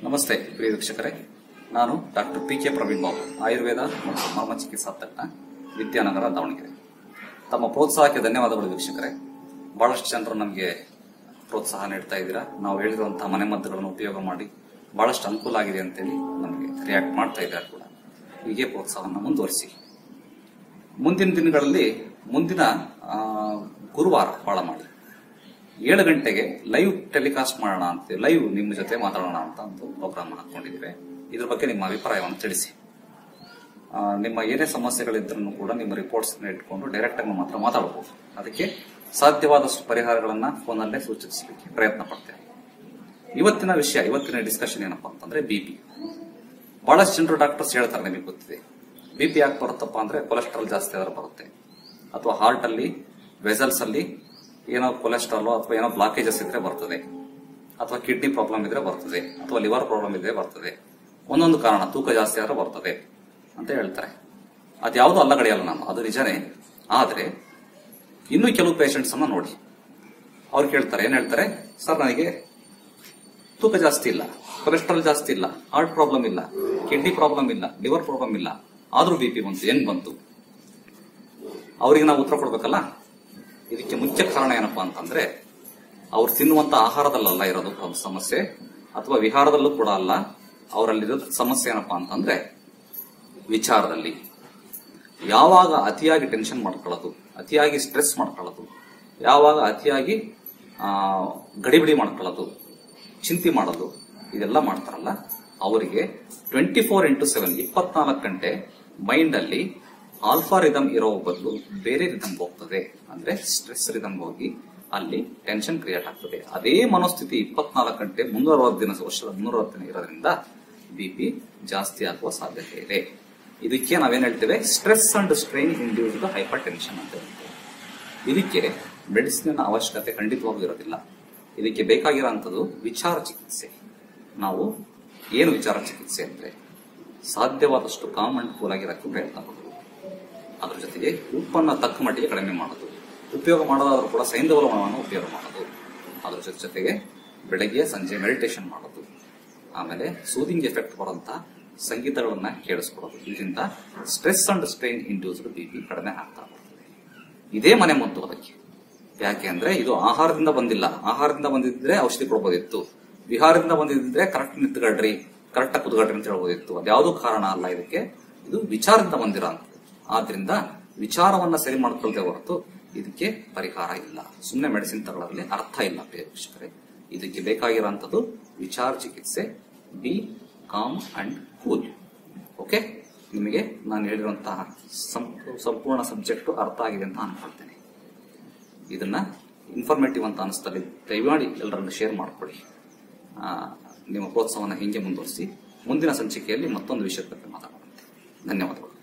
ನಮಸ್ತೆ ಪ್ರಿಯ ವೀಕ್ಷಕರೇ ನಾನು doctor P K Praveen Babu Ayurveda ಮತ್ತು ಮರ್ಮ ಚಿಕಿತ್ಸಾ ತಜ್ಞ ವಿದ್ಯಾನಗರ ದಾವಣಗೆರೆ ತಮ್ಮ ಪ್ರೋತ್ಸಾಹಕ್ಕೆ ಧನ್ಯವಾದಗಳು ವೀಕ್ಷಕರೇ ಬಹಳಷ್ಟು ಜನರು ನಮಗೆ ಪ್ರೋತ್ಸಾಹ ನೀಡ್ತಾ ಇದ್ದೀರಾ ನಾವು ಹೇಳಿರುವಂತಹ ಮನೆಮದ್ದುಗಳನ್ನು ಉಪಯೋಗ ಮಾಡಿ ಬಹಳಷ್ಟು ಅನುಕೂಲ ಆಗಿದೆ ಅಂತೇಳಿ ನಮಗೆ ರಿಯಾಕ್ಟ್ ಮಾಡ್ತಾ ಇದ್ದಾರೆ ಕೂಡ ಹೀಗೆ ಪ್ರೋತ್ಸಾಹವನ್ನು ಮುಂದುವರಿಸಿ ಮುಂದಿನ ದಿನಗಳಲ್ಲಿ ಮುಂದಿನ ಆ, ಗುರುವಾರ ಬಾಳ ಮಾಡಿ ಏಳು ಗಂಟೆಗೆ ಲೈವ್ ಟೆಲಿಕಾಸ್ಟ್ ಮಾಡೋಣ ಅಂತ ಲೈವ್ ನಿಮ್ಮ ಜೊತೆ ಮಾತಾಡೋಣ ಅಂತ ಒಂದು ಪ್ರೋಗ್ರಾಮ್ ಹಾಕೊಂಡಿದ್ದೀವಿ ಇದ್ರ ಬಗ್ಗೆ ನಿಮ್ಮ ಅಭಿಪ್ರಾಯವನ್ನು ತಿಳಿಸಿ ಆ, ನಿಮ್ಮ ಏನೇ ಸಮಸ್ಯೆಗಳಿದ್ರೂ ಕೂಡ ನಿಮ್ಮ ರಿಪೋರ್ಟ್ಸ್ ಇಟ್ಕೊಂಡು ಡೈರೆಕ್ಟ್ ಆಗಿ ಮಾತ್ರ ಮಾತಾಡಬಹುದು ಅದಕ್ಕೆ ಸಾಧ್ಯವಾದಷ್ಟು ಪರಿಹಾರಗಳನ್ನ ಫೋನಲ್ಲೇ ಸೂಚಿಸಲಿಕ್ಕೆ ಪ್ರಯತ್ನ ಪಡ್ತೇವೆ ಇವತ್ತಿನ ವಿಷಯ ಇವತ್ತಿನ ಡಿಸ್ಕಷನ್ ಏನಪ್ಪಾ ಅಂತಂದ್ರೆ ಬಿಪಿ ಬಹಳಷ್ಟು ಜನರು ಡಾಕ್ಟರ್ಸ್ ಹೇಳ್ತಾರೆ ನಿಮಗೆ ಗೊತ್ತಿದೆ ಬಿಪಿ ಯಾಕೆ ಬರುತ್ತಪ್ಪ ಅಂದ್ರೆ ಕೊಲೆಸ್ಟ್ರಾಲ್ ಜಾಸ್ತಿ ಆದ್ರೆ ಬರುತ್ತೆ ಅಥವಾ ಹಾರ್ಟ್ ಅಲ್ಲಿ ವೆಸಲ್ಸ್ ಅಲ್ಲಿ ಏನೋ ಕೊಲೆಸ್ಟ್ರಾಲ್ ಅಥವಾ ಏನೋ ಬ್ಲಾಕೇಜಸ್ ಇದ್ರೆ ಬರ್ತದೆ ಅಥವಾ ಕಿಡ್ನಿ ಪ್ರಾಬ್ಲಮ್ ಇದ್ರೆ ಬರ್ತದೆ ಅಥವಾ ಲಿವರ್ ಪ್ರಾಬ್ಲಮ್ ಇದ್ರೆ ಬರ್ತದೆ ಒಂದೊಂದು ಕಾರಣ ತೂಕ ಜಾಸ್ತಿ ಆದ್ರೆ ಬರ್ತದೆ ಅಂತ ಹೇಳ್ತಾರೆ ಅದ್ಯಾವುದೂ ಅಲ್ಲಗಡೆಯಲ್ಲ ನಾನು ಅದು ನಿಜನೇ ಆದ್ರೆ ಇನ್ನು ಕೆಲವು ಪೇಷಂಟ್ಸ್ ಅನ್ನ ನೋಡಿ ಅವ್ರು ಕೇಳ್ತಾರೆ ಏನ್ ಹೇಳ್ತಾರೆ ಸರ್ ನನಗೆ ತೂಕ ಜಾಸ್ತಿ ಇಲ್ಲ ಕೊಲೆಸ್ಟ್ರಾಲ್ ಜಾಸ್ತಿ ಇಲ್ಲ ಹಾರ್ಟ್ ಪ್ರಾಬ್ಲಮ್ ಇಲ್ಲ ಕಿಡ್ನಿ ಪ್ರಾಬ್ಲಮ್ ಇಲ್ಲ ಲಿವರ್ ಪ್ರಾಬ್ಲಮ್ ಇಲ್ಲ ಆದ್ರೂ ಬಿ ಪಿ ಬಂತು ಹೆಂಗ್ ಬಂತು ಅವರಿಗೆ ನಾವು ಉತ್ತರ ಕೊಡ್ಬೇಕಲ್ಲ ಇದಕ್ಕೆ ಮುಖ್ಯ ಕಾರಣ ಏನಪ್ಪಾ ಅಂತಂದ್ರೆ ಅವ್ರು ತಿನ್ನುವಂತ ಆಹಾರದಲ್ಲ ಇರೋದು ಒಂದು ಸಮಸ್ಯೆ ಅಥವಾ ವಿಹಾರದಲ್ಲೂ ಕೂಡ ಅಲ್ಲ ಅವರಲ್ಲಿರೋ ಸಮಸ್ಯೆ ಏನಪ್ಪಾ ಅಂತಂದ್ರೆ ವಿಚಾರದಲ್ಲಿ ಯಾವಾಗ ಅತಿಯಾಗಿ ಟೆನ್ಷನ್ ಮಾಡ್ಕೊಳ್ಳೋದು ಅತಿಯಾಗಿ ಸ್ಟ್ರೆಸ್ ಮಾಡ್ಕೊಳ್ಳೋದು ಯಾವಾಗ ಅತಿಯಾಗಿ ಆ, ಗಡಿಬಿಡಿ ಮಾಡ್ಕೊಳ್ಳೋದು ಚಿಂತೆ ಮಾಡೋದು ಇದೆಲ್ಲ ಮಾಡ್ತಾರಲ್ಲ ಅವರಿಗೆ ಟ್ವೆಂಟಿ ಫೋರ್ ಇಂಟು ಸೆವೆನ್ ಇಪ್ಪತ್ನಾಲ್ಕು ಗಂಟೆ ಮೈಂಡ್ ಅಲ್ಲಿ ಆಲ್ಫಾ ರಿದಮ್ ಇರೋ ಬದಲು ಬೇರೆ ರಿದಮ್ ಹೋಗ್ತದೆ ಅಂದ್ರೆ ಸ್ಟ್ರೆಸ್ ರಿದಮ್ ಹೋಗಿ ಅಲ್ಲಿ ಟೆನ್ಷನ್ ಕ್ರಿಯೇಟ್ ಆಗ್ತದೆ ಅದೇ ಮನೋಸ್ಥಿತಿ ಇಪ್ಪತ್ನಾಲ್ಕು ಗಂಟೆ ಮುನ್ನೂರವತ್ತು ದಿನ ವರ್ಷದ ಮುನ್ನೂರವತ್ತು ದಿನ ಇರೋದ್ರಿಂದ ಬಿಪಿ ಜಾಸ್ತಿ ಆಗುವ ಸಾಧ್ಯತೆ ಇದೆ ಇದಕ್ಕೆ ನಾವೇನ್ ಹೇಳ್ತೇವೆ stress and strain induced hypertension ಅಂತ ಹೇಳ್ತೇವೆ ಇದಕ್ಕೆ ಮೆಡಿಸಿನ್ ಅವಶ್ಯಕತೆ ಖಂಡಿತವಾಗೂ ಇರೋದಿಲ್ಲ ಇದಕ್ಕೆ ಬೇಕಾಗಿರೋಂಥದ್ದು ವಿಚಾರ ಚಿಕಿತ್ಸೆ ನಾವು ಏನು ವಿಚಾರ ಚಿಕಿತ್ಸೆ ಅಂದ್ರೆ ಸಾಧ್ಯವಾದಷ್ಟು ಕಾಮ್ ಅಂಡ್ ಕೂಲ್ ಆಗಿರಕ್ಕೆ ಪ್ರಯತ್ನ ಪಡೋದು ಅದ್ರ ಜೊತೆಗೆ ಉಪ್ಪನ್ನ ತಕ್ಕ ಮಟ್ಟಿಗೆ ಕಡಿಮೆ ಮಾಡೋದು ಉಪಯೋಗ ಮಾಡೋದಾದ್ರೂ ಕೂಡ ಸೈಂಧವ ಲವಣವನ್ನು ಉಪಯೋಗ ಮಾಡೋದು ಅದ್ರ ಜೊತೆ ಜೊತೆಗೆ ಬೆಳಗ್ಗೆ ಸಂಜೆ ಮೆಡಿಟೇಷನ್ ಮಾಡೋದು ಆಮೇಲೆ ಸೂದಿಂಗ್ ಎಫೆಕ್ಟ್ ಬರುವಂತ ಸಂಗೀತಗಳನ್ನ ಕೇಳಿಸ್ಕೊಳ್ಳೋದು ಇದರಿಂದ stress and strain induced B P ಕಡಿಮೆ ಆಗ್ತಾ ಬರ್ತದೆ ಇದೇ ಮನೆ ಮದ್ದು ಅದಕ್ಕೆ ಯಾಕೆ ಅಂದ್ರೆ ಇದು ಆಹಾರದಿಂದ ಬಂದಿಲ್ಲ ಆಹಾರದಿಂದ ಬಂದಿದ್ರೆ ಔಷಧಿ ಕೊಡ್ಬೋದಿತ್ತು ವಿಹಾರದಿಂದ ಬಂದಿದ್ರೆ ಕರೆಕ್ಟ್ ನಿಂತ್ಕೊಳ್ರಿ ಕರೆಕ್ಟ್ ಕುತ್ಕೊಳ್ರಿ ಅಂತ ಹೇಳ್ಬೋದಿತ್ತು ಅದ್ಯಾವುದೂ ಕಾರಣ ಅಲ್ಲ ಇದಕ್ಕೆ ಇದು ವಿಚಾರದಿಂದ ಬಂದಿರೋ ಆದ್ರಿಂದ ವಿಚಾರವನ್ನ ಸರಿ ಮಾಡ್ಕೊಳ್ದೆ ಹೊರತು ಇದಕ್ಕೆ ಪರಿಹಾರ ಇಲ್ಲ ಸುಮ್ಮನೆ ಮೆಡಿಸಿನ್ ತಗೊಳ್ಳೋದ್ರಲ್ಲಿ ಅರ್ಥ ಇಲ್ಲ ಪ್ರಿಯ ವೀಕ್ಷಕರೇ ಇದಕ್ಕೆ ಬೇಕಾಗಿರೋಂಥದ್ದು ವಿಚಾರ ಚಿಕಿತ್ಸೆ be calm and cool okay ನಿಮಗೆ ನಾನು ಹೇಳಿರುವಂತಹ ಸಂಪೂ- ಸಂಪೂರ್ಣ ಸಬ್ಜೆಕ್ಟ್ ಅರ್ಥ ಆಗಿದೆ ಅಂತ ಅನ್ಕೊಳ್ತೇನೆ ಇದನ್ನ ಇನ್ಫಾರ್ಮೇಟಿವ್ ಅಂತ ಅನಿಸ್ತಲ್ಲಿ ದಯಮಾಡಿ ಎಲ್ಲರನ್ನು ಶೇರ್ ಮಾಡ್ಕೊಳ್ಳಿ ಆ, ನಿಮ್ಮ ಪ್ರೋತ್ಸಾಹವನ್ನು ಹಿಂಗೆ ಮುಂದುವರಿಸಿ ಮುಂದಿನ ಸಂಚಿಕೆಯಲ್ಲಿ ಮತ್ತೊಂದು ವಿಷಯದ ಬಗ್ಗೆ ಮಾತಾಡೋಣ ಧನ್ಯವಾದಗಳು